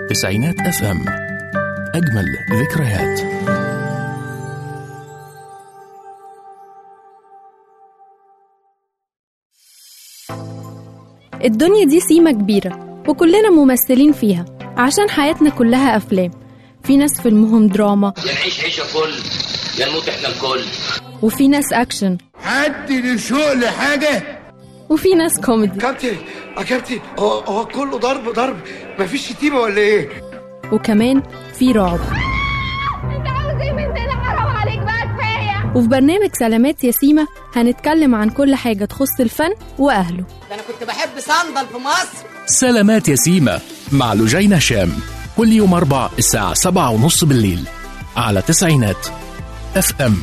تسعينات اف ام اجمل ذكريات الدنيا دي سيمة كبيرة وكلنا ممثلين فيها عشان حياتنا كلها أفلام في ناس فيلمهم دراما يا نعيش عيشة كل يا نموت احنا الكل وفي ناس أكشن حد لشوق لحاجة وفي ناس كوميدي كابتن يا كابتن هو هو كله ضرب ضرب مفيش شتيمة ولا ايه؟ وكمان في رعب انت عاوز ايه مننا حرام عليك بقى كفايه وفي برنامج سلامات يا سيما هنتكلم عن كل حاجة تخص الفن وأهله ده انا كنت بحب صندل في مصر سلامات ياسيمة مع لجين هشام كل يوم أربع الساعة سبعة ونص بالليل على تسعينات اف ام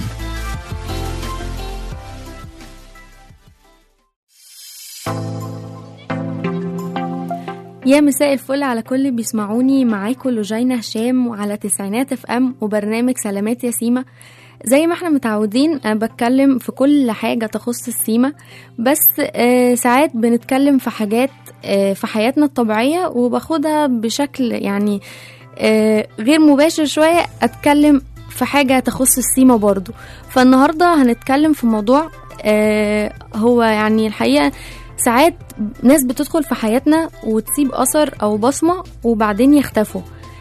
يا مساء الفل على كل اللي بيسمعوني معاكم لوجينا هشام وعلى تسعينات اف ام وبرنامج سلامات يا سيما زي ما احنا متعودين انا بتكلم في كل حاجة تخص السيما بس آه ساعات بنتكلم في حاجات آه في حياتنا الطبيعية وباخدها بشكل يعني آه غير مباشر شوية اتكلم في حاجة تخص السيما برضو فالنهاردة هنتكلم في موضوع آه هو يعني الحقيقة ساعات ناس بتدخل في حياتنا وتسيب أثر أو بصمة وبعدين يختفوا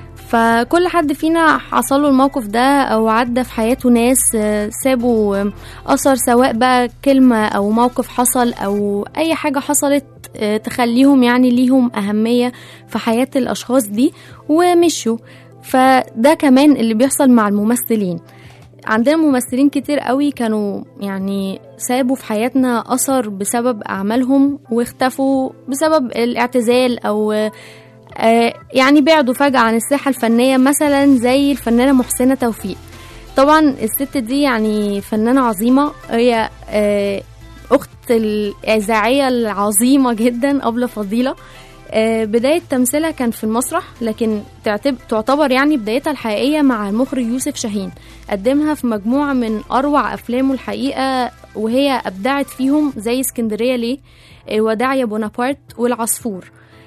فكل حد فينا حصله الموقف ده أو عدى في حياته ناس آه، سابوا آه، أثر سواء بقى كلمة أو موقف حصل أو أي حاجة حصلت آه، تخليهم يعني ليهم أهمية في حياة الأشخاص دي ومشوا فده كمان اللي بيحصل مع الممثلين عندنا ممثلين كتير قوي كانوا يعني سابوا في حياتنا أثر بسبب أعمالهم واختفوا بسبب الاعتزال أو آه، يعني بعدوا فجأة عن الساحة الفنية مثلا زي الفنانة محسنة توفيق طبعا الست دي يعني فنانة عظيمة هي آه، أخت الإذاعية العظيمة جدا أبلة فضيلة آه، بداية تمثيلها كان في المسرح لكن تعتب تعتبر يعني بدايتها الحقيقية مع المخرج يوسف شاهين قدمها في مجموعة من أروع أفلامه الحقيقة وهي أبدعت فيهم زي اسكندرية ليه آه، وداع يا بونابرت والعصفور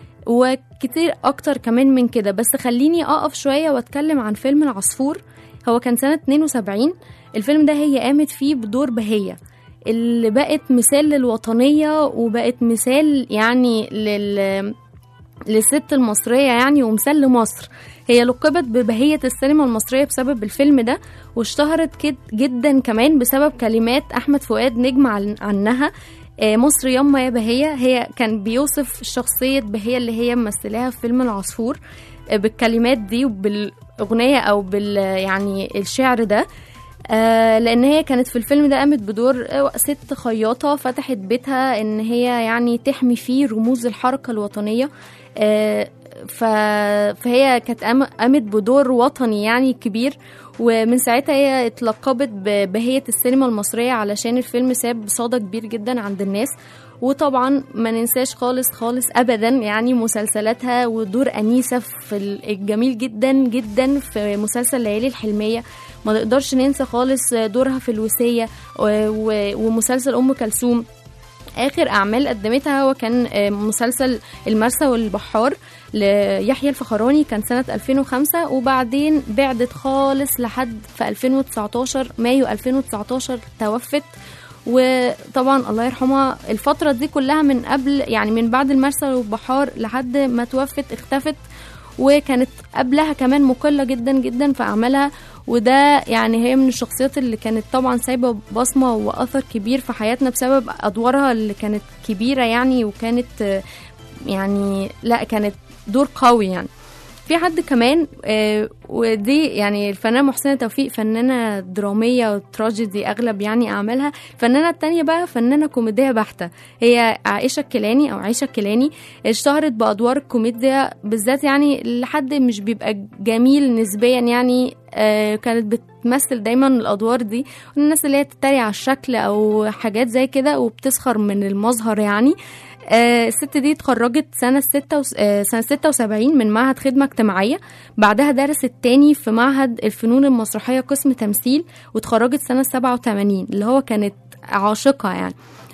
وكتير أكتر كمان من كده بس خليني أقف شوية وأتكلم عن فيلم العصفور هو كان سنة 72 الفيلم ده هي قامت فيه بدور بهية اللي بقت مثال للوطنية وبقت مثال يعني لل للست المصرية يعني ومثال لمصر هي لقبت ببهية السينما المصرية بسبب الفيلم ده واشتهرت كد جدا كمان بسبب كلمات أحمد فؤاد نجم عن عنها آه، مصر يما يا بهية هي كان بيوصف شخصية بهية اللي هي ممثلاها في فيلم العصفور آه، بالكلمات دي وبالأغنية أو بال يعني الشعر ده آه لان هي كانت في الفيلم ده قامت بدور آه، ست خياطه فتحت بيتها ان هي يعني تحمي فيه رموز الحركه الوطنيه آه ف... فهي كانت قام- قامت بدور وطني يعني كبير ومن ساعتها هي اتلقبت ببهية السينما المصرية علشان الفيلم ساب صدى كبير جدا عند الناس وطبعا ما ننساش خالص خالص ابدا يعني مسلسلاتها ودور انيسه في الجميل جدا جدا في مسلسل ليالي الحلميه ما نقدرش ننسى خالص دورها في الوصيه و- و- ومسلسل ام كلثوم اخر اعمال قدمتها هو كان آه، مسلسل المرسى والبحار ليحيى الفخراني كان سنة 2005 وبعدين بعدت خالص لحد في 2019 مايو 2019 توفت وطبعا الله يرحمها الفترة دي كلها من قبل يعني من بعد المرسى والبحار لحد ما توفت اختفت وكانت قبلها كمان مقلة جدا جدا في أعمالها وده يعني هي من الشخصيات اللي كانت طبعا سايبة بصمة وأثر كبير في حياتنا بسبب أدوارها اللي كانت كبيرة يعني وكانت آه، يعني لا كانت دور قوي يعني في حد كمان آه، ودي يعني الفنانة محسنة توفيق فنانة درامية وتراجيدي أغلب يعني أعمالها الفنانة التانية بقى فنانة كوميدية بحتة هي عائشة الكيلاني أو عائشة الكيلاني اشتهرت بأدوار الكوميديا بالذات يعني لحد مش بيبقى جميل نسبيا يعني آه، كانت بتمثل دايما الأدوار دي الناس اللي هي تتريق على الشكل أو حاجات زي كده وبتسخر من المظهر يعني آه، الست دي اتخرجت سنة ستة وس... آه، سنة 76 من معهد خدمة اجتماعية بعدها درست تاني في معهد الفنون المسرحية قسم تمثيل واتخرجت سنة 87 اللي هو كانت عاشقة يعني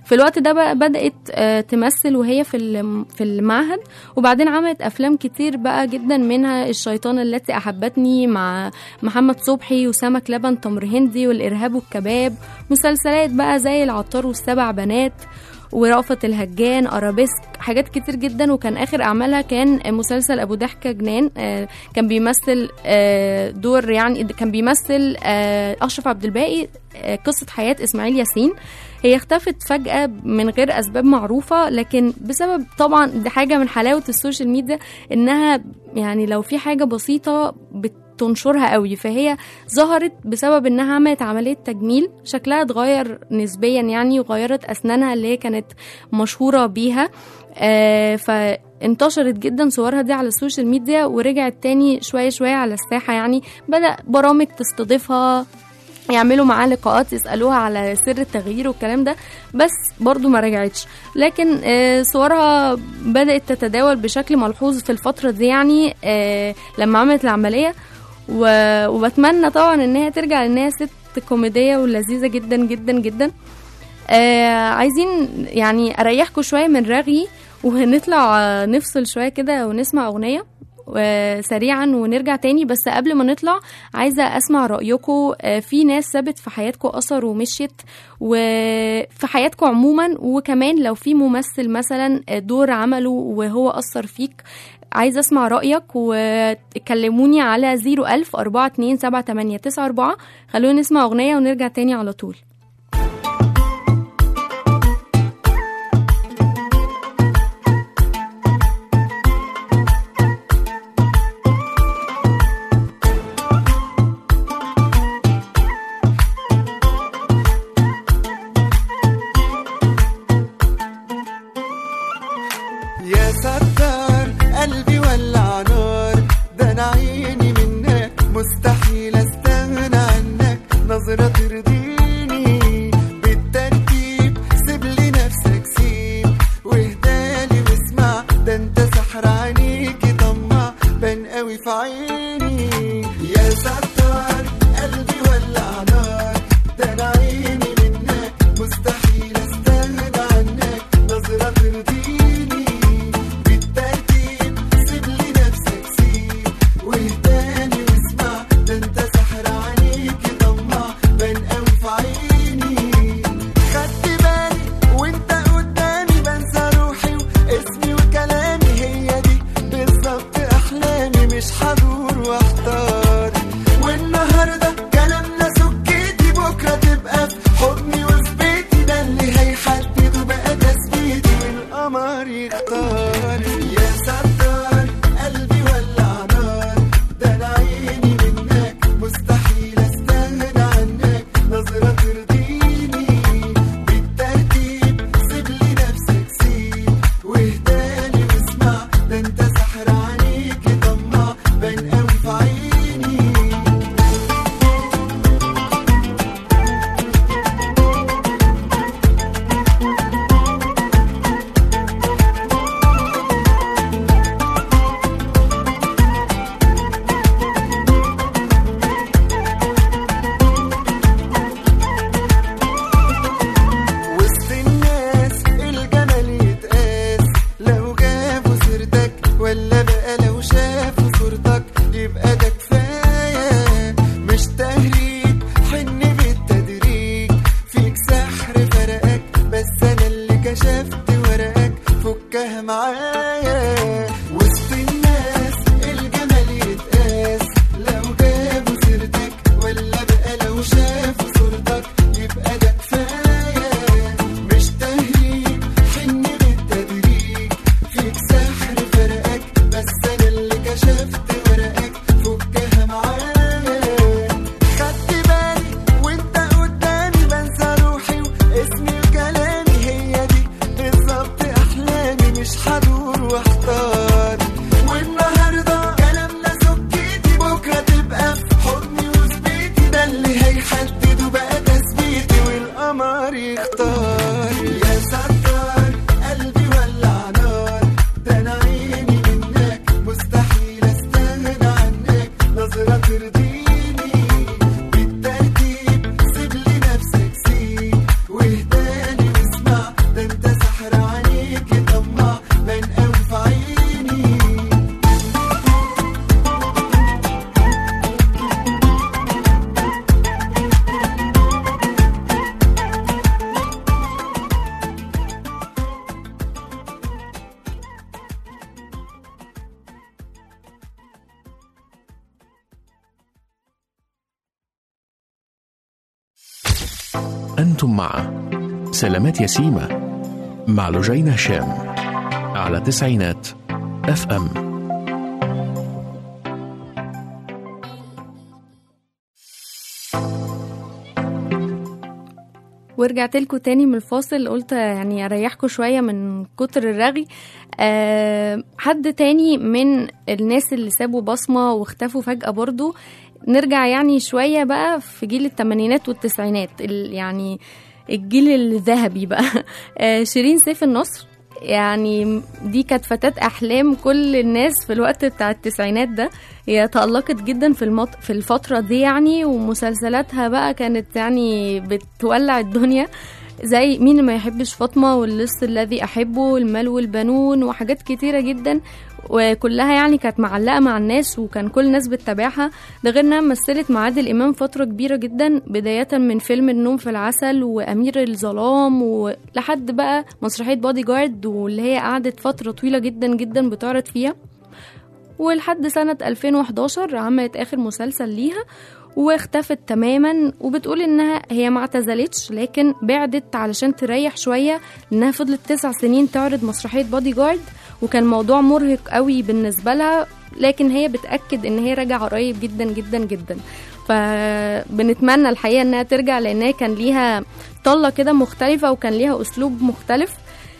في الوقت ده بقى بدأت آه، تمثل وهي في الم- في المعهد وبعدين عملت أفلام كتير بقى جدا منها الشيطان التي أحبتني مع محمد صبحي وسمك لبن تمر هندي والإرهاب والكباب مسلسلات بقى زي العطار والسبع بنات ورأفت الهجان أرابيسك حاجات كتير جدا وكان آخر أعمالها كان مسلسل أبو ضحكة جنان آه، كان بيمثل آه، دور يعني كان بيمثل آه، أشرف عبد الباقي آه، قصة حياة إسماعيل ياسين هي اختفت فجأة من غير أسباب معروفة لكن بسبب طبعا دي حاجة من حلاوة السوشيال ميديا إنها يعني لو في حاجة بسيطة بتنشرها قوي فهي ظهرت بسبب إنها عملت عملية تجميل شكلها اتغير نسبيا يعني وغيرت أسنانها اللي هي كانت مشهورة بيها آه فانتشرت جدا صورها دي على السوشيال ميديا ورجعت تاني شوية شوية على الساحة يعني بدأ برامج تستضيفها يعملوا معاه لقاءات يسألوها على سر التغيير والكلام ده بس برضو ما رجعتش لكن آه، صورها بدأت تتداول بشكل ملحوظ في الفترة دي يعني آه، لما عملت العملية و- وبتمنى طبعا ان هي ترجع لان هي ست كوميدية ولذيذة جدا جدا جدا آه عايزين يعني اريحكم شويه من رغي وهنطلع آه، نفصل شويه كده ونسمع اغنيه آه، سريعا ونرجع تاني بس قبل ما نطلع عايزه اسمع رايكم آه، في ناس سابت في حياتكم اثر ومشيت وفي حياتكم عموما وكمان لو في ممثل مثلا آه، دور عمله وهو اثر فيك عايزه اسمع رايك وكلموني على 01000 427 خلونا نسمع اغنيه ونرجع تاني على طول يا ستار قلبي ولع نار ده انا عيني منك مستحيل استغنى عنك نظرة ترضيني بالترتيب سيب لي نفسك سيب واهدالي واسمع ده انت سحر عينيكي طمع بان قوي في عيني يا ستار قلبي ولع نار ده انا عيني منك مستحيل استغنى عنك نظرة ترضيني بالترتيب سيب لي نفسك سيب واهداني واسمع ده انت سحر عليكي طمع بان قوي في عيني خدت بالي وانت قدامي بنسى روحي واسمي وكلامي هي دي بالظبط احلامي مش هدور واحتار والنهارده كلامنا سكتي بكره تبقى في حضني وفي بيتي ده اللي هيحدد بقى تثبيتي والقمر يختار يا ستار قلبي ولع نار ده انا عيني منك مستحيل استغنى عنك نظرة ترضيني بالترتيب سيب لي نفسك سيب واهداني واسمع ده انت سحر عليكي طمع بان قوي في عيني وسط الناس الجمال يتقاس لو جابوا سيرتك ولا بقى لو شافوا صورتك يبقى ده كفايه مش تهريج حن بالتدريج فيك سحر فرقك بس انا اللي كشفت ورقك فكها معايا وسط الناس الجمال يتقاس لو جابوا سيرتك ولا بقى لو شافوا صورتك يبقى ده كفايه مش تهريج حن بالتدريج فيك سحر فرقك بس انا اللي كشفت ورقك فكها معايا خدت بالي وانت قدامي بنسى روحي واسمي وكلامي هي دي بالظبط احلامي مش هدور واحتار والنهارده كلامنا سكتي بكره تبقى في حضني وفي بيتي ده اللي هيحدد بقى تثبيتي والقمر يختار يا ستار قلبي ولع نار ده انا عيني منك مستحيل استغنى عنك نظرة ترضيني بالترتيب سيب لي نفسك سيب واهداني واسمع أنتم مع سلامات يسيمة مع لجين هشام على تسعينات اف ام ورجعت لكم تاني من الفاصل قلت يعني اريحكم شويه من كتر الرغي أه حد تاني من الناس اللي سابوا بصمه واختفوا فجاه برضو نرجع يعني شويه بقى في جيل الثمانينات والتسعينات ال- يعني الجيل الذهبي بقى آه، شيرين سيف النصر يعني دي كانت فتاة أحلام كل الناس في الوقت بتاع التسعينات ده هي تألقت جدا في المط... في الفترة دي يعني ومسلسلاتها بقى كانت يعني بتولع الدنيا زي مين ما يحبش فاطمة واللص الذي أحبه المال والبنون وحاجات كتيرة جدا وكلها يعني كانت معلقة مع الناس وكان كل الناس بتتابعها ده غير انها مثلت مع عادل إمام فترة كبيرة جدا بداية من فيلم النوم في العسل وأمير الظلام ولحد بقى مسرحية بودي جارد واللي هي قعدت فترة طويلة جدا جدا بتعرض فيها ولحد سنة 2011 عملت آخر مسلسل ليها واختفت تماما وبتقول انها هي ما اعتزلتش لكن بعدت علشان تريح شوية لانها فضلت تسع سنين تعرض مسرحية بودي جارد وكان موضوع مرهق قوي بالنسبة لها لكن هي بتأكد ان هي راجعة قريب جدا جدا جدا فبنتمنى الحقيقة انها ترجع لانها كان ليها طلة كده مختلفة وكان ليها اسلوب مختلف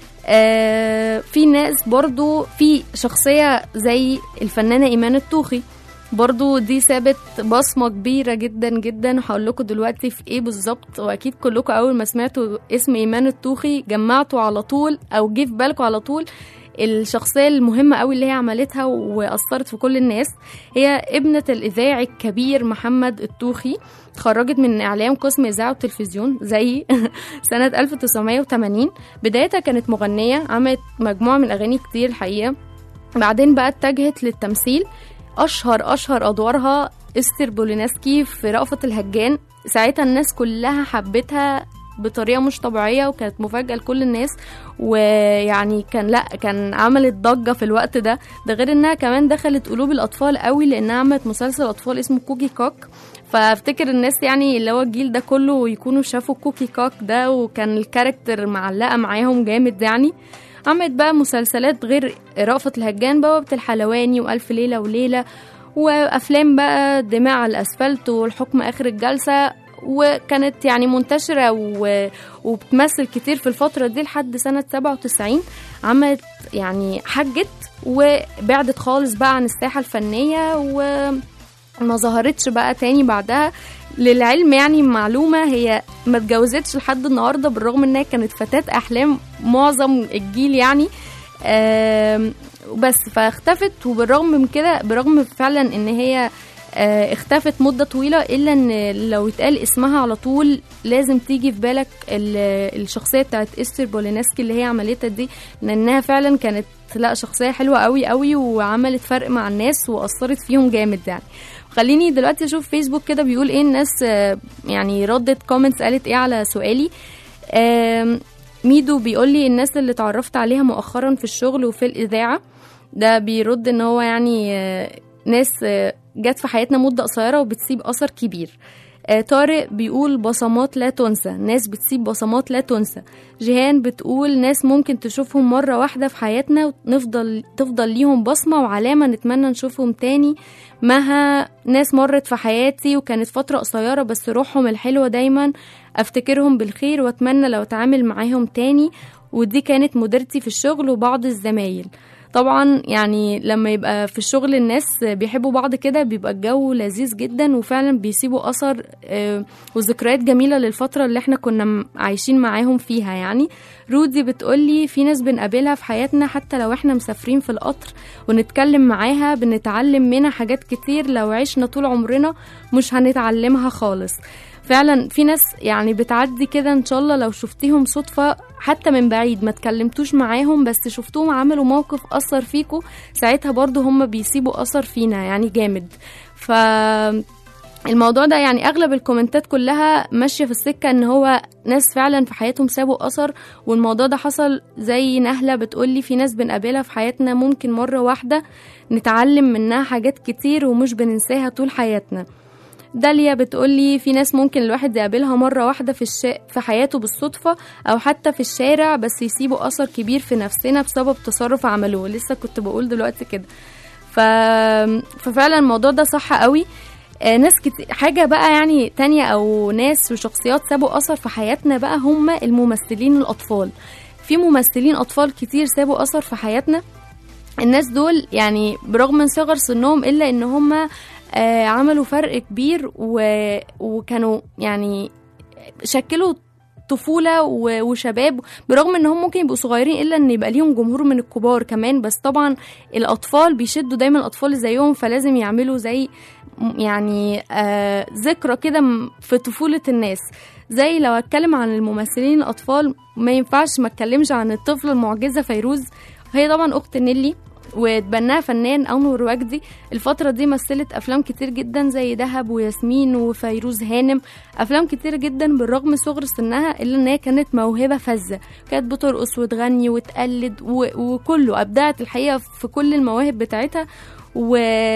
آه في ناس برضو في شخصية زي الفنانة إيمان الطوخي برضو دي سابت بصمة كبيرة جدا جدا هقول لكم دلوقتي في ايه بالظبط واكيد كلكم اول ما سمعتوا اسم ايمان الطوخي جمعتوا على طول او جه في بالكم على طول الشخصية المهمة قوي اللي هي عملتها وأثرت في كل الناس هي ابنة الإذاعي الكبير محمد الطوخي اتخرجت من إعلام قسم إذاعة وتلفزيون زي سنة 1980 بدايتها كانت مغنية عملت مجموعة من الأغاني كتير الحقيقة بعدين بقى اتجهت للتمثيل اشهر اشهر ادوارها استر بولينسكي في رأفت الهجان ساعتها الناس كلها حبتها بطريقه مش طبيعيه وكانت مفاجاه لكل الناس ويعني كان لا كان عملت ضجه في الوقت ده ده غير انها كمان دخلت قلوب الاطفال قوي لانها عملت مسلسل اطفال اسمه كوكي كوك فافتكر الناس يعني اللي هو الجيل ده كله يكونوا شافوا كوكي كوك ده وكان الكاركتر معلقه معاهم جامد يعني عملت بقى مسلسلات غير رأفت الهجان بوابة الحلواني وألف ليلة وليلة وأفلام بقى دماء على الأسفلت والحكم آخر الجلسة وكانت يعني منتشرة و... وبتمثل كتير في الفترة دي لحد سنة 97 عملت يعني حجت وبعدت خالص بقى عن الساحة الفنية وما ظهرتش بقى تاني بعدها للعلم يعني معلومة هي ما اتجوزتش لحد النهاردة بالرغم انها كانت فتاة احلام معظم الجيل يعني آم، بس فاختفت وبالرغم من كده برغم فعلا ان هي آه، اختفت مدة طويلة إلا إن لو اتقال اسمها على طول لازم تيجي في بالك ال- الشخصية بتاعت إستر بولينسكي اللي هي عملتها دي لأنها فعلا كانت لا شخصية حلوة قوي قوي وعملت فرق مع الناس وأثرت فيهم جامد يعني خليني دلوقتي أشوف فيسبوك كده بيقول إيه الناس آه، يعني ردت كومنتس قالت إيه على سؤالي آم، ميدو بيقول لي الناس اللي اتعرفت عليها مؤخرا في الشغل وفي الإذاعة ده بيرد ان هو يعني آه، ناس آه، جت في حياتنا مدة قصيرة وبتسيب أثر كبير آه، طارق بيقول بصمات لا تنسى ناس بتسيب بصمات لا تنسى جيهان بتقول ناس ممكن تشوفهم مرة واحدة في حياتنا ونفضل تفضل ليهم بصمة وعلامة نتمنى نشوفهم تاني مها ناس مرت في حياتي وكانت فترة قصيرة بس روحهم الحلوة دايما افتكرهم بالخير واتمنى لو اتعامل معاهم تاني ودي كانت مديرتي في الشغل وبعض الزمايل طبعا يعني لما يبقى في الشغل الناس بيحبوا بعض كده بيبقى الجو لذيذ جدا وفعلا بيسيبوا اثر آه، وذكريات جميله للفتره اللي احنا كنا م- عايشين معاهم فيها يعني رودي بتقولي في ناس بنقابلها في حياتنا حتى لو احنا مسافرين في القطر ونتكلم معاها بنتعلم منها حاجات كتير لو عشنا طول عمرنا مش هنتعلمها خالص فعلا في ناس يعني بتعدي كده ان شاء الله لو شفتيهم صدفة حتى من بعيد ما تكلمتوش معاهم بس شفتوهم عملوا موقف أثر فيكوا ساعتها برضو هم بيسيبوا أثر فينا يعني جامد ف الموضوع ده يعني اغلب الكومنتات كلها ماشيه في السكه ان هو ناس فعلا في حياتهم سابوا اثر والموضوع ده حصل زي نهله بتقولي في ناس بنقابلها في حياتنا ممكن مره واحده نتعلم منها حاجات كتير ومش بننساها طول حياتنا داليا بتقولي في ناس ممكن الواحد يقابلها مرة واحدة في الش... في حياته بالصدفة أو حتى في الشارع بس يسيبوا أثر كبير في نفسنا بسبب تصرف عملوه لسه كنت بقول دلوقتي كده ف... ففعلا الموضوع ده صح قوي آه، ناس كتير حاجة بقى يعني تانية أو ناس وشخصيات سابوا أثر في حياتنا بقى هم الممثلين الأطفال في ممثلين أطفال كتير سابوا أثر في حياتنا الناس دول يعني برغم من صغر سنهم إلا إن هم آه، عملوا فرق كبير و... وكانوا يعني شكلوا طفولة و- وشباب برغم ان هم ممكن يبقوا صغيرين الا ان يبقى ليهم جمهور من الكبار كمان بس طبعا الاطفال بيشدوا دايما الاطفال اللي زيهم فلازم يعملوا زي م- يعني آه ذكرى كده م- في طفولة الناس زي لو اتكلم عن الممثلين الاطفال ما ينفعش ما اتكلمش عن الطفل المعجزة فيروز هي طبعا اخت نيلي وتبناها فنان انور وجدي الفترة دي مثلت افلام كتير جدا زي دهب وياسمين وفيروز هانم افلام كتير جدا بالرغم صغر سنها الا ان هي كانت موهبة فذة كانت بترقص وتغني وتقلد و... وكله ابدعت الحقيقة في كل المواهب بتاعتها و...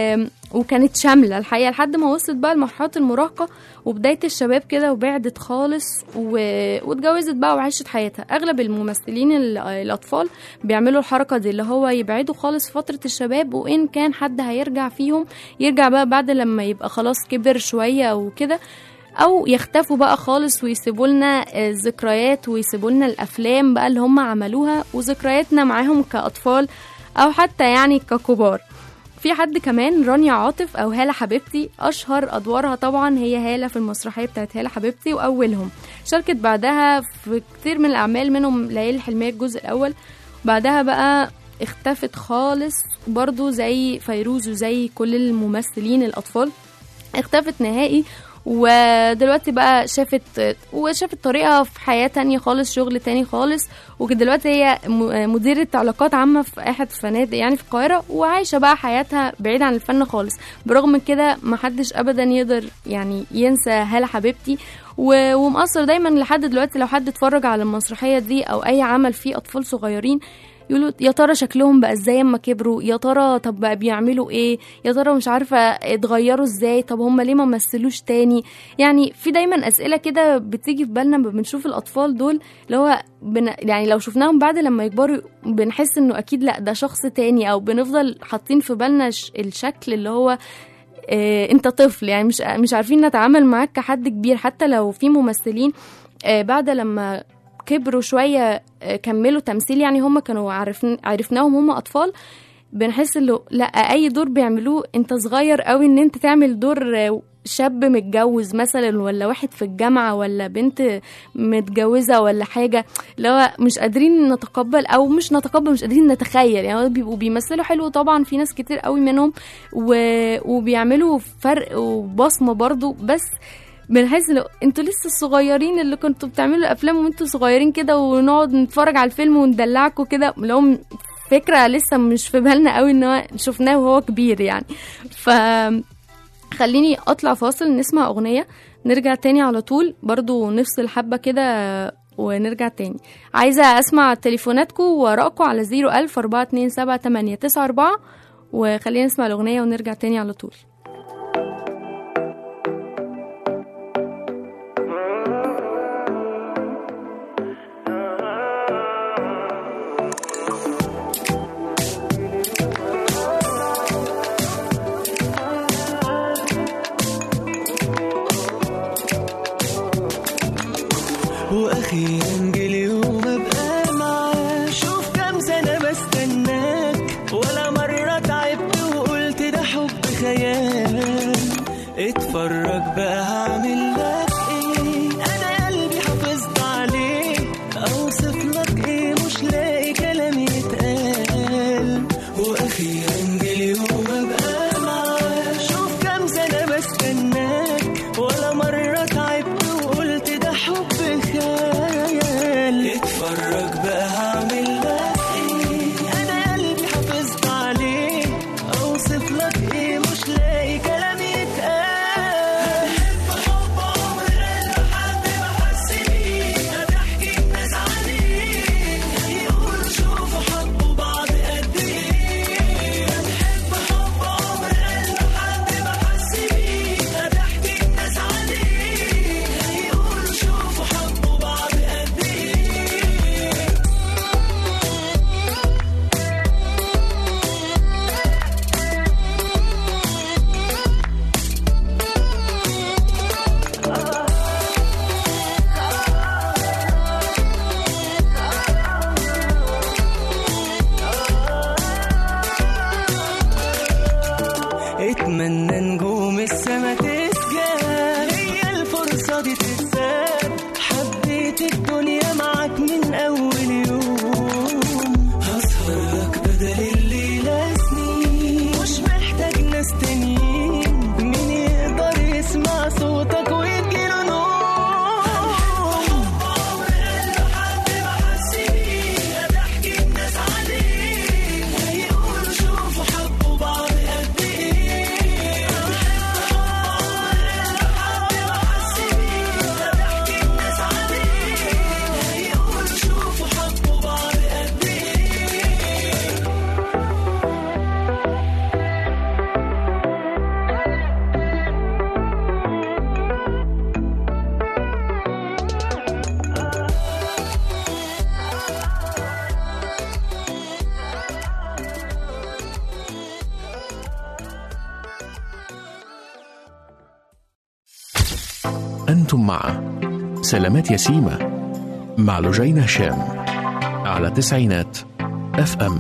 وكانت شاملة الحقيقة لحد ما وصلت بقى لمرحلة المراهقة وبداية الشباب كده وبعدت خالص و... واتجوزت بقى وعاشت حياتها أغلب الممثلين ال- الأطفال بيعملوا الحركة دي اللي هو يبعدوا خالص فترة الشباب وإن كان حد هيرجع فيهم يرجع بقى بعد لما يبقى خلاص كبر شوية أو كده او يختفوا بقى خالص ويسيبوا لنا الذكريات ويسيبوا لنا الافلام بقى اللي هم عملوها وذكرياتنا معاهم كاطفال او حتى يعني ككبار في حد كمان رانيا عاطف او هاله حبيبتي اشهر ادوارها طبعا هي هاله في المسرحيه بتاعت هاله حبيبتي واولهم شاركت بعدها في كتير من الاعمال منهم ليالي الحلميه الجزء الاول بعدها بقى اختفت خالص برضو زي فيروز وزي كل الممثلين الاطفال اختفت نهائي ودلوقتي بقى شافت وشافت طريقها في حياة تانية خالص شغل تاني خالص ودلوقتي هي م- مديرة علاقات عامة في أحد الفنادق يعني في القاهرة وعايشة بقى حياتها بعيد عن الفن خالص برغم من كده محدش أبدا يقدر يعني ينسى هالة حبيبتي و- ومقصر دايما لحد دلوقتي لو حد اتفرج على المسرحية دي أو أي عمل فيه أطفال صغيرين يقولوا يا ترى شكلهم بقى ازاي اما كبروا يا ترى طب بقى بيعملوا ايه يا ترى مش عارفه اتغيروا ازاي طب هم ليه ما مثلوش تاني يعني في دايما اسئله كده بتيجي في بالنا لما بنشوف الاطفال دول اللي هو بن يعني لو شفناهم بعد لما يكبروا بنحس انه اكيد لا ده شخص تاني او بنفضل حاطين في بالنا ش- الشكل اللي هو آه، انت طفل يعني مش مش عارفين نتعامل معاك كحد كبير حتى لو في ممثلين آه، بعد لما كبروا شويه آه، كملوا تمثيل يعني هم كانوا عارفين عرفناهم هم اطفال بنحس انه لا اي دور بيعملوه انت صغير قوي ان انت تعمل دور آه، شاب متجوز مثلا ولا واحد في الجامعه ولا بنت متجوزه ولا حاجه اللي هو مش قادرين نتقبل او مش نتقبل مش قادرين نتخيل يعني هو بيبقوا بيمثلوا حلو طبعا في ناس كتير قوي منهم و... وبيعملوا فرق وبصمه برضو بس بنحس لو انتوا لسه الصغيرين اللي كنتوا بتعملوا افلام وانتوا صغيرين كده ونقعد نتفرج على الفيلم وندلعكوا كده لو فكره لسه مش في بالنا قوي ان هو شفناه وهو كبير يعني ف خليني اطلع فاصل نسمع اغنيه نرجع تاني على طول برضو نفصل حبه كده ونرجع تاني عايزه اسمع تليفوناتكم وارائكم على 01000 427 894 وخلينا نسمع الاغنيه ونرجع تاني على طول واخيرا جه اليوم ابقى معاك شوف كام سنه بستناك ولا مره تعبت وقلت ده حب خيال بقالي الليلة سنين مش محتاج ناس تانيين مين يقدر يسمع صوتك ويجيله نور أنتم مع سلامات يسيمة مع لجين هشام على تسعينات اف ام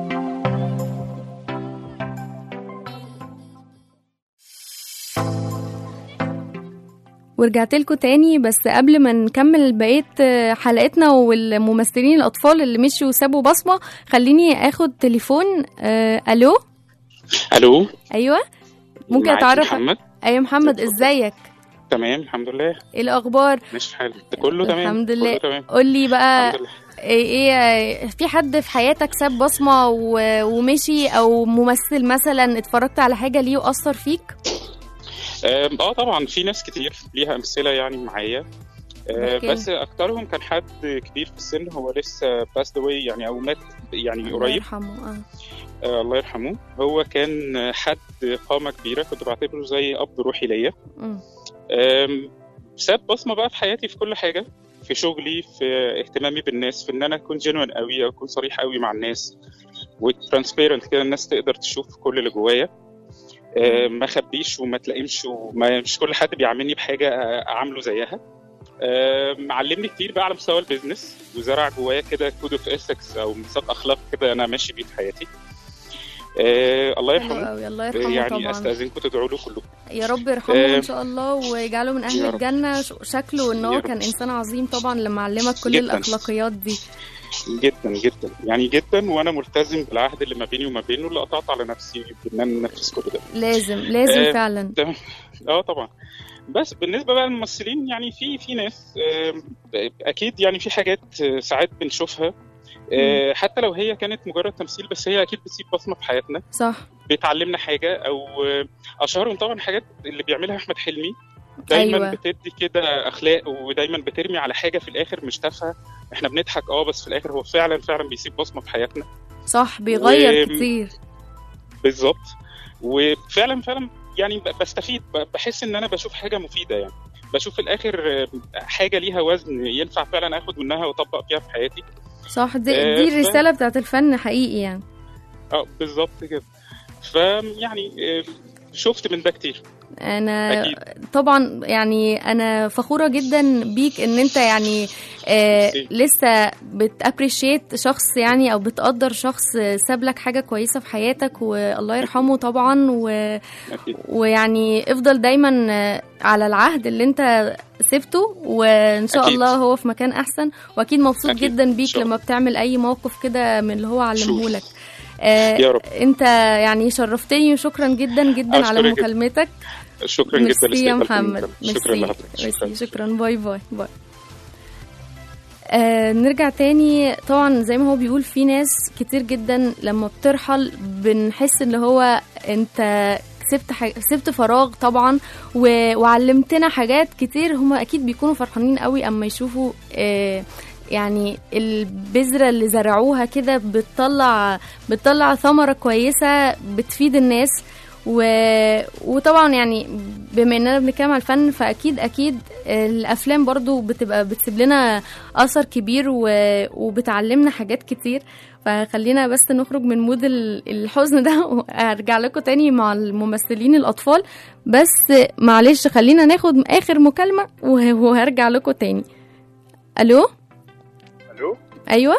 ورجعت لكم تاني بس قبل ما نكمل بقية حلقتنا والممثلين الأطفال اللي مشوا وسابوا بصمة خليني أخد تليفون آه، ألو الو أيوة ممكن معاكي أتعرف محمد أيوة محمد إزيك تمام الحمد لله إيه الأخبار ماشي الحال ده كله تمام الحمد لله كله تمام قولي بقى الحمد لله ايه ايه في حد في حياتك ساب بصمة و- ومشي او ممثل مثلا اتفرجت على حاجة ليه وأثر فيك آم، اه طبعا في ناس كتير ليها امثله يعني معايا آه، أوكي. بس اكترهم كان حد كبير في السن هو لسه باست اواي يعني او مات يعني الله قريب يرحمه اه آه الله يرحمه هو كان حد قامه كبيره كنت بعتبره زي اب روحي ليا مم. آم، ساب بصمه بقى في حياتي في كل حاجه في شغلي في اهتمامي بالناس في ان انا اكون جينوين قوي او اكون صريح قوي مع الناس وترانسبيرنت كده الناس تقدر تشوف كل اللي جوايا آه، ما اخبيش وما تلاقيمش وما مش كل حد بيعاملني بحاجه آه، اعامله زيها آه، معلمني كتير بقى على مستوى البيزنس وزرع جوايا كده كود اوف اثكس او ميثاق اخلاق كده انا ماشي بيه في حياتي آه الله حلو يرحمه قوي الله يرحمه يعني طبعا استاذنكم تدعوا له كلكم يا رب يرحمه آه، ان شاء الله ويجعله من اهل يا رب. الجنة ش- شكله ان يا هو رب. كان انسان عظيم طبعا لما علمك كل جداً. الاخلاقيات دي جدا جدا يعني جدا وانا ملتزم بالعهد اللي ما بيني وما بينه اللي قطعت على نفسي بان انا انفذ كل ده لازم لازم آه، فعلا تمام اه طبعا بس بالنسبه بقى للممثلين يعني في في ناس آم، اكيد يعني في حاجات آه، ساعات بنشوفها آه، حتى لو هي كانت مجرد تمثيل بس هي اكيد بتسيب بصمه في حياتنا صح بتعلمنا حاجه او آه، اشهرهم طبعا حاجات اللي بيعملها احمد حلمي دايما أيوة. أيوة. بتدي كده اخلاق ودايما بترمي على حاجه في الاخر مش تافهه احنا بنضحك اه بس في الاخر هو فعلا فعلا بيسيب بصمه في حياتنا صح بيغير و- كتير بالظبط وفعلا فعلا يعني ب- بستفيد ب- بحس ان انا بشوف حاجه مفيده يعني بشوف في الاخر آه، حاجه ليها وزن ينفع فعلا اخد منها واطبق فيها في حياتي صح دي, آه، دي ف- الرسالة بتاعت الفن حقيقي يعني اه بالظبط كده فيعني آه، شفت من ده كتير انا أكيد. طبعا يعني انا فخوره جدا بيك ان انت يعني آه ميرسي. لسه بتابريشيت شخص يعني او بتقدر شخص ساب لك حاجه كويسه في حياتك والله يرحمه طبعا و اكيد ويعني افضل دايما آه، على العهد اللي انت سبته وان شاء أكيد. الله هو في مكان احسن واكيد مبسوط أكيد. جدا إن بيك شاء لما بتعمل اي موقف كده من اللي هو علمهولك آه يا رب انت يعني شرفتني وشكرا جدا جدا على أشكرك جدا. مكالمتك شكرا جدا ميرسي يا لاستقبالكم محمد المكالمة. شكرا ميرسي لحضرتك ميرسي شكرا شكرا باي باي باي آه نرجع تاني طبعا زي ما هو بيقول في ناس كتير جدا لما بترحل بنحس ان هو انت سبت حاجة سبت فراغ طبعا و... وعلمتنا حاجات كتير هما اكيد بيكونوا فرحانين قوي اما يشوفوا آه يعني البذرة اللي زرعوها كده بتطلع بتطلع ثمرة كويسة بتفيد الناس و... وطبعا يعني بما اننا بنتكلم على الفن فاكيد اكيد الافلام برضو بتبقى بتسيب لنا اثر كبير و... وبتعلمنا حاجات كتير فخلينا بس نخرج من مود ال- الحزن ده وارجع لكم تاني مع الممثلين الاطفال بس معلش خلينا ناخد اخر مكالمة وه- وهرجع لكم تاني الو الو ايوه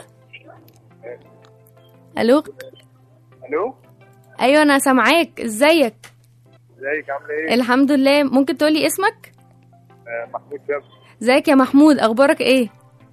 الو الو ايوه انا سامعاك ازيك ازيك عامله ايه؟ الحمد لله ممكن تقولي اسمك آه، محمود شاب ازيك يا محمود اخبارك ايه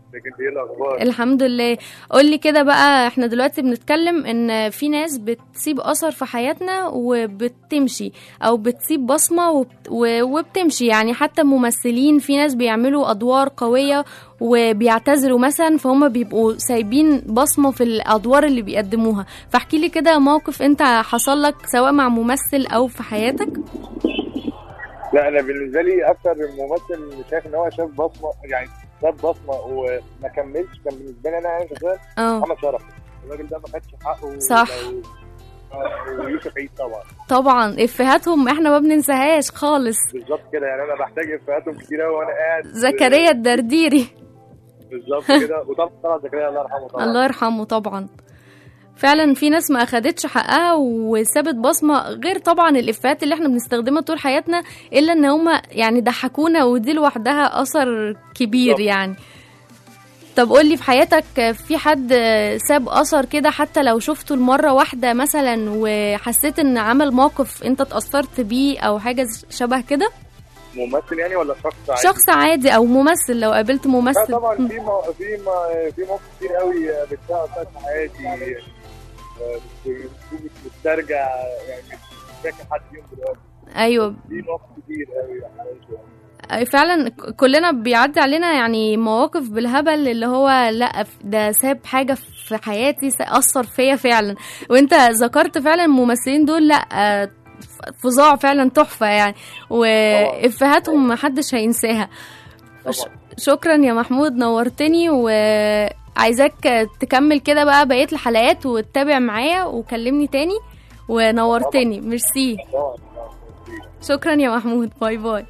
لكن ايه الاخبار الحمد لله قولي كده بقى احنا دلوقتي بنتكلم ان في ناس بتسيب اثر في حياتنا وبتمشي او بتسيب بصمه وبت- و- وبتمشي يعني حتى ممثلين في ناس بيعملوا ادوار قويه وبيعتذروا مثلا فهم بيبقوا سايبين بصمه في الادوار اللي بيقدموها فاحكي لي كده موقف انت حصل لك سواء مع ممثل او في حياتك لا انا بالنسبه لي اكتر ممثل شايف ان هو شاف بصمه يعني ساب بصمه وما كملش كان بالنسبه لي انا يعني شخصيا اه محمد شرف الراجل ده ما خدش حقه صح. لو- آه، ويوسف عيد طبعا طبعا افهاتهم احنا ما بننساهاش خالص بالظبط كده يعني انا بحتاج افيهاتهم كتير قوي وانا قاعد زكريا الدرديري بالظبط كده وطبعا طلعت زكريا الله يرحمه طبعا الله يرحمه طبعا فعلا في ناس ما اخدتش حقها وسابت بصمه غير طبعا الافيهات اللي احنا بنستخدمها طول حياتنا الا ان هما يعني ضحكونا ودي لوحدها اثر كبير بالظبط. يعني طب قولي في حياتك في حد ساب اثر كده حتى لو شفته المره واحده مثلا وحسيت ان عمل موقف انت اتاثرت بيه او حاجه شبه كده ممثل يعني ولا شخص عادي؟ شخص عادي او ممثل لو قابلت لا ممثل طبعا في مو... في ما... في مواقف كتير قوي بتساعد في حياتي آه، بت- بت- بتسترجع يعني مش فاكر حد فيهم دلوقتي ايوه في مواقف كتير قوي يعني أي فعلا ك- كلنا بيعدي علينا يعني مواقف بالهبل اللي هو لا ف- ده ساب حاجه في حياتي س- اثر فيا فعلا وانت ذكرت فعلا الممثلين دول لا آه، ف- فظاع فعلا تحفه يعني وافهاتهم محدش هينساها ش- شكرا يا محمود نورتني وعايزاك تكمل كده بقى بقيه الحلقات وتتابع معايا وكلمني تاني ونورتني ميرسي طبعا شكرا يا محمود باي باي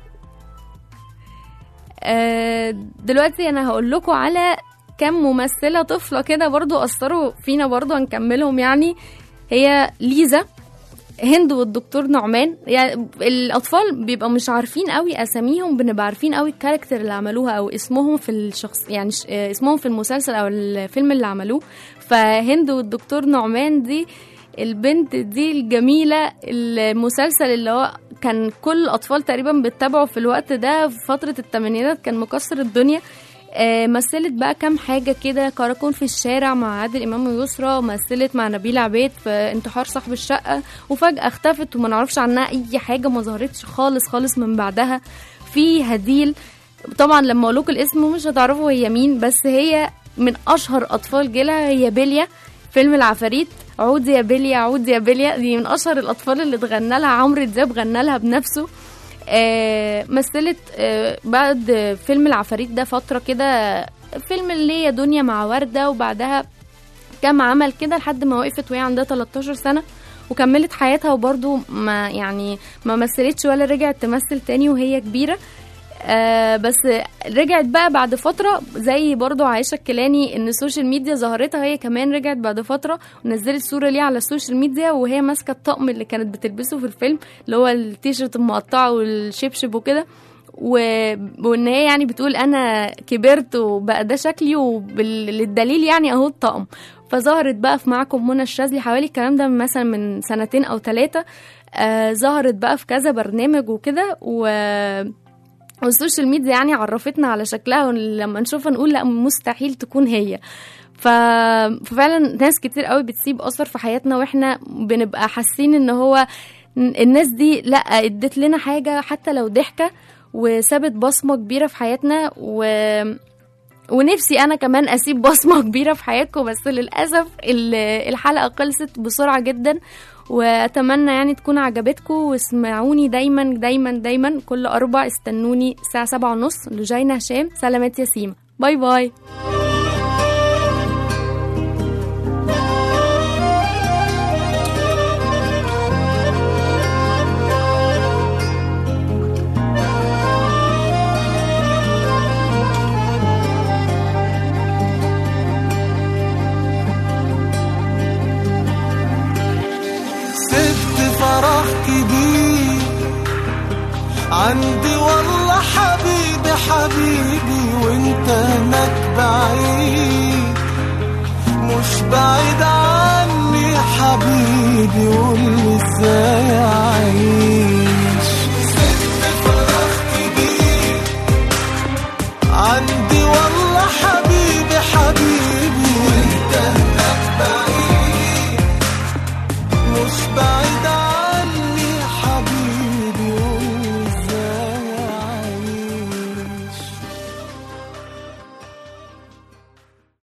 آه، دلوقتي انا هقول لكم على كم ممثله طفله كده برضو اثروا فينا برضو هنكملهم يعني هي ليزا هند والدكتور نعمان يعني الاطفال بيبقوا مش عارفين قوي اساميهم بنبقى عارفين قوي الكاركتر اللي عملوها او اسمهم في الشخص يعني ش- آه، اسمهم في المسلسل او الفيلم اللي عملوه فهند والدكتور نعمان دي البنت دي الجميلة المسلسل اللي هو كان كل الأطفال تقريبا بتتابعه في الوقت ده في فترة الثمانينات كان مكسر الدنيا آه، مثلت بقى كام حاجة كده كراكون في الشارع مع عادل إمام ويسرى مثلت مع نبيل عبيد في انتحار صاحب الشقة وفجأة اختفت وما نعرفش عنها أي حاجة ما ظهرتش خالص خالص من بعدها في هديل طبعا لما اقول لكم الاسم مش هتعرفوا هي مين بس هي من اشهر اطفال جيلها هي بيليا فيلم العفاريت عود يا بيليا عود يا بيليا دي من اشهر الاطفال اللي اتغنى لها عمرو دياب غنى لها بنفسه آه مثلت آه بعد فيلم العفاريت ده فتره كده فيلم اللي هي دنيا مع ورده وبعدها كام عمل كده لحد ما وقفت وهي عندها 13 سنه وكملت حياتها وبرضو ما يعني ما مثلتش ولا رجعت تمثل تاني وهي كبيره آه بس رجعت بقى بعد فترة زي برضو عائشة الكيلاني ان السوشيال ميديا ظهرتها هي كمان رجعت بعد فترة ونزلت صورة ليها على السوشيال ميديا وهي ماسكة الطقم اللي كانت بتلبسه في الفيلم اللي هو التيشيرت المقطعة والشبشب وكده و... وان هي يعني بتقول انا كبرت وبقى ده شكلي وللدليل يعني اهو الطقم فظهرت بقى في معكم منى الشاذلي حوالي الكلام ده مثلا من سنتين او ثلاثة آه ظهرت بقى في كذا برنامج وكده و والسوشيال ميديا يعني عرفتنا على شكلها ولما نشوفها نقول لا مستحيل تكون هي ف... ففعلا ناس كتير قوي بتسيب اثر في حياتنا واحنا بنبقى حاسين ان هو الناس دي لا ادت لنا حاجه حتى لو ضحكه وسابت بصمه كبيره في حياتنا و ونفسي انا كمان اسيب بصمه كبيره في حياتكم بس للاسف ال- الحلقه خلصت بسرعه جدا واتمنى يعني تكون عجبتكم واسمعوني دايما دايما دايما كل اربع استنوني الساعه سبعة ونص لجينا هشام سلامات ياسيمه باي باي سبت فرح كبير عندي والله حبيبي حبيبي وانت هناك بعيد مش بعيد عني حبيبي قولي ازاي اعيش سبت فرح كبير عندي والله حبيبي مش بعيد